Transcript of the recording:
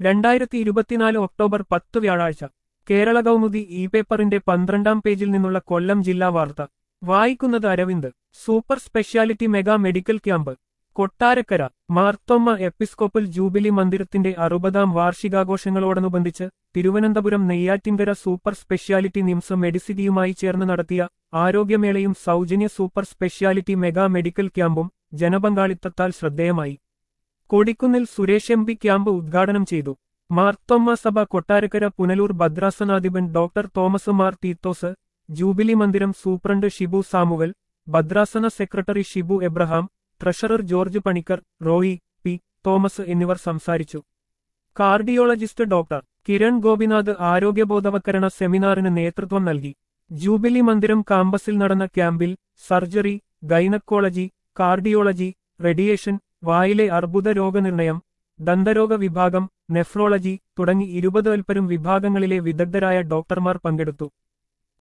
രണ്ടായിരത്തി ഇരുപത്തിനാല് ഒക്ടോബർ പത്ത് വ്യാഴാഴ്ച കേരള കൗമുദി ഇ പേപ്പറിന്റെ പന്ത്രണ്ടാം പേജിൽ നിന്നുള്ള കൊല്ലം ജില്ലാ വാർത്ത വായിക്കുന്നത് Aravind super speciality mega medical camp Kottarakkara Marthoma episcopal jubilee മന്ദിരത്തിന്റെ അറുപതാം വാർഷികാഘോഷങ്ങളോടനുബന്ധിച്ച് Thiruvananthapuram Neyyattinkara super speciality NIMS മെഡിസിറ്റിയുമായി ചേർന്ന് നടത്തിയ ആരോഗ്യമേളയും സൗജന്യ സൂപ്പർ സ്പെഷ്യാലിറ്റി മെഗാ മെഡിക്കൽ ക്യാമ്പും ജനപങ്കാളിത്തത്താൽ ശ്രദ്ധേയമായി Kodikunnil Suresh M P camp ഉദ്ഘാടനം ചെയ്തു മാർത്തോമ്മ സഭ കൊട്ടാരക്കര പുനലൂർ ഭദ്രാസനാധിപൻ doctor Thomas Mar Theethos jubilee മന്ദിരം സൂപ്രണ്ട് ഷിബു സാമുവൽ ഭദ്രാസന secretary Shibu Abraham treasurer George Panicker Roy P Thomas എന്നിവർ സംസാരിച്ചു കാർഡിയോളജിസ്റ്റ് ഡോക്ടർ കിരൺ ഗോപിനാഥ് ആരോഗ്യബോധവൽക്കരണ സെമിനാറിന് നേതൃത്വം നൽകി ജൂബിലി മന്ദിരം കാമ്പസിൽ നടന്ന ക്യാമ്പിൽ സർജറി ഗൈനക്കോളജി കാർഡിയോളജി റേഡിയേഷൻ വായിലെ അർബുദ രോഗനിർണയം ദന്തരോഗ വിഭാഗം നെഫ്രോളജി തുടങ്ങി ഇരുപത് അൽപ്പരും വിഭാഗങ്ങളിലെ വിദഗ്ധരായ ഡോക്ടർമാർ പങ്കെടുത്തു